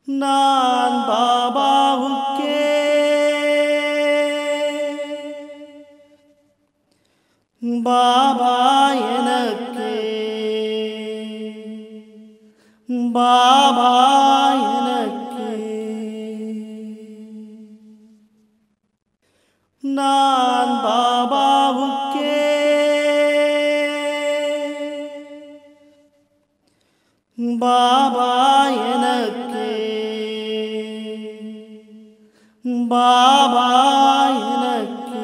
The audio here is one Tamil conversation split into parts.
நான் பாபாவுக்கே பாபா எனக்கே பாபா எனக்கே நான் பாபாவுக்கே பாபா எனக்கே பாபா எனக்கே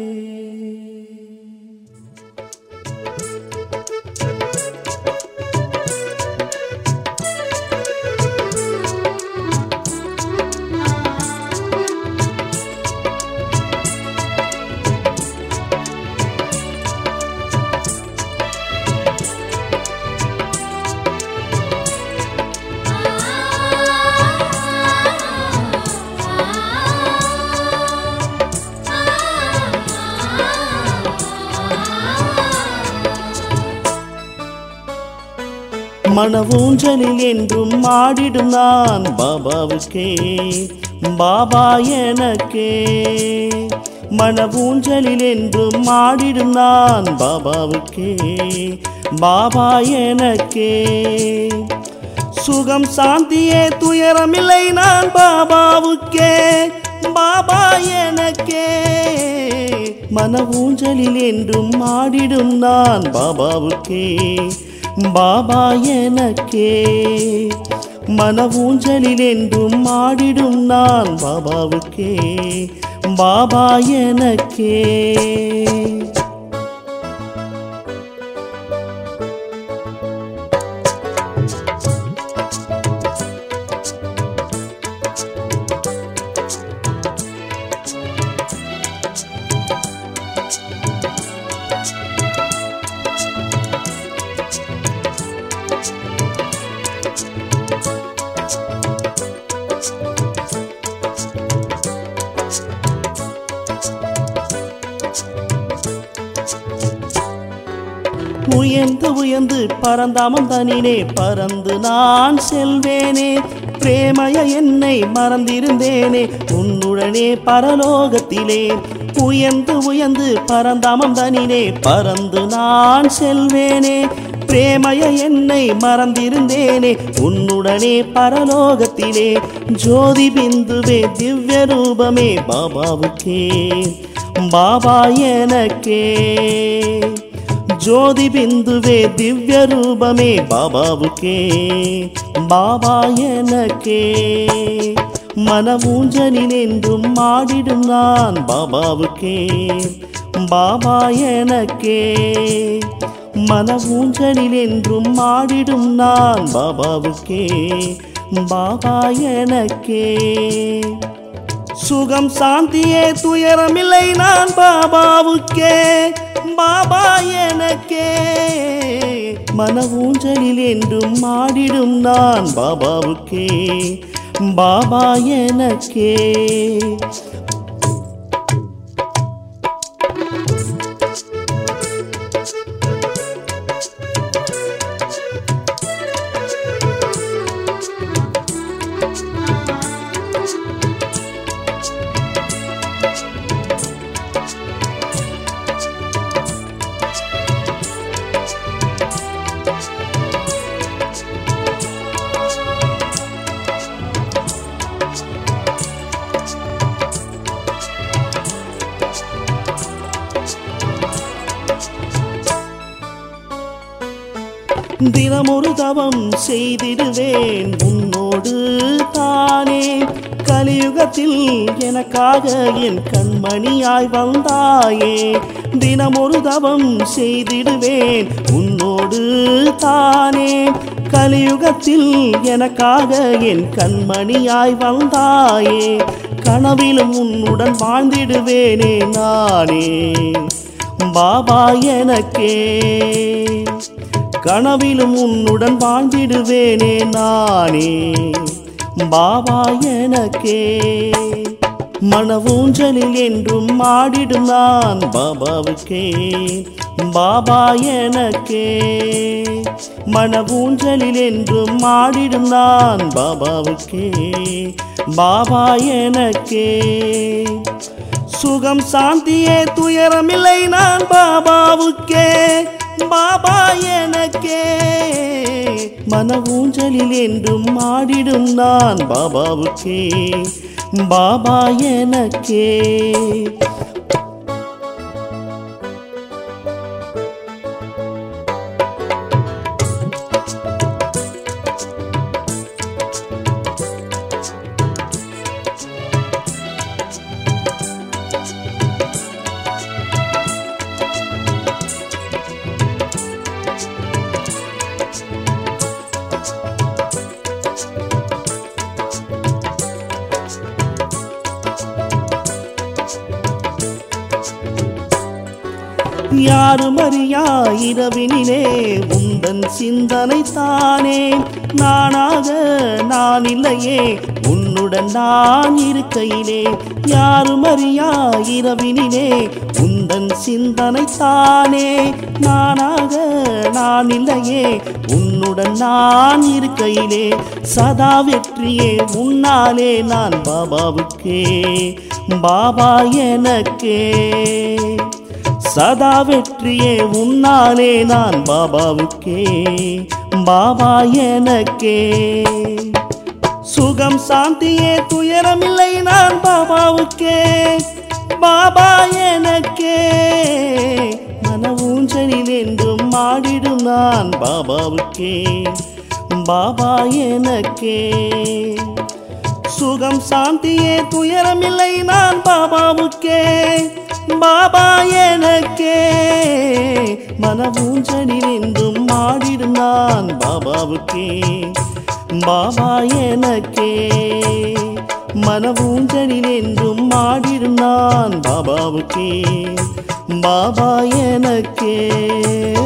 மனவூஞ்சலில் என்றும் ஆடிடும் நான் பாபாவுக்கே பாபா எனக்கே மனவூஞ்சலில் என்றும் ஆடிடும் நான் பாபாவுக்கே பாபா எனக்கே சுகம் சாந்தியே துயரமில்லை நான் பாபாவுக்கே பாபா எனக்கே மன ஊஞ்சலில் என்றும் ஆடிடும் நான் பாபாவுக்கே பாபா எனக்கே மன ஊஞ்சலில் என்றும் ஆடிடும் நான் பாபாவுக்கே பாபா எனக்கே உயர்ந்து உயர்ந்து பறந்தாமம் தனினே பறந்து நான் செல்வேனே பிரேமய என்னை மறந்திருந்தேனே உன்னுடனே பரலோகத்திலே உயர்ந்து உயர்ந்து பறந்தாமம் தனினே பறந்து நான் செல்வேனே பிரேமய என்னை மறந்திருந்தேனே உன்னுடனே பரலோகத்திலே ஜோதி பிந்துவே திவ்ய ரூபமே பாபாவுக்கே பாபா எனக்கே ஜோதி பிந்துவே திவ்ய ரூபமே பாபாவுக்கே பாபா எனக்கே மனமூஞ்சலில் என்றும் ஆடிடும் நான் பாபாவுக்கே பாபா எனக்கே மனமூஞ்சலில் என்றும் ஆடிடும் நான் பாபாவுக்கே பாபா எனக்கே சுகம் சாந்தியே துயரமில்லை நான் பாபாவுக்கே பாபா எனக்கே மன ஊஞ்சலில் என்றும் ஆடிடும் நான் பாபாவுக்கே பாபா எனக்கே தினமொரு தவம் செய்திடுவேன் உன்னோடு தானே கலியுகத்தில் எனக்காக என் கண்மணியாய் வந்தாயே தினமொரு தவம் செய்திடுவேன் உன்னோடு தானே கலியுகத்தில் எனக்காக என் கண்மணியாய் வந்தாயே கனவிலும் உன்னுடன் வாழ்ந்திடுவேனே நானே பாபா எனக்கே கனவிலும் உன்னுடன் வாழ்ந்திடுவேனே நானே பாபா எனக்கே மணவூஞ்சலில் என்றும் ஆடிடும் நான் பாபாவுக்கே பாபா எனக்கே மணவூஞ்சலில் என்றும் ஆடிடும் நான் பாபாவுக்கே பாபா எனக்கே சுகம் சாந்தியே துயரமில்லை நான் பாபாவுக்கே பாபா எனக்கே மன ஊஞ்சலில் என்றும் ஆடிடும் நான் பாபாவுக்கே பாபா எனக்கே யாரும் அறியா இரவினிலே உந்தன் சிந்தனை தானே நானாக நான் இல்லையே உன்னுடன் நான் இருக்கையிலே யாரும் அறியா இரவினிலே உந்தன் சிந்தனை தானே நானாக நான் இல்லையே உன்னுடன் நான் இருக்கையிலே சதா வெற்றியே உன்னாலே நான் பாபாவுக்கே பாபா எனக்கே சதா வெற்றியே உன்னாலே நான் பாபாவுக்கே பாபா எனக்கே சுகம் சாந்தியே துயரமில்லை நான் பாபாவுக்கே பாபா எனக்கே மன ஊஞ்சலில் என்றும் ஆடிடும் நான் பாபாவுக்கே பாபா எனக்கே சுகம் சாந்தியே துயரமில்லை நான் பாபாவுக்கே பாபா எனக்கே மனமூஞ்சலில் என்றும் ஆடிடும் நான் பாபாவுக்கே பாபா எனக்கே மனவூஞ்சலில் என்றும் ஆடிடும் நான் பாபாவுக்கே பாபா எனக்கே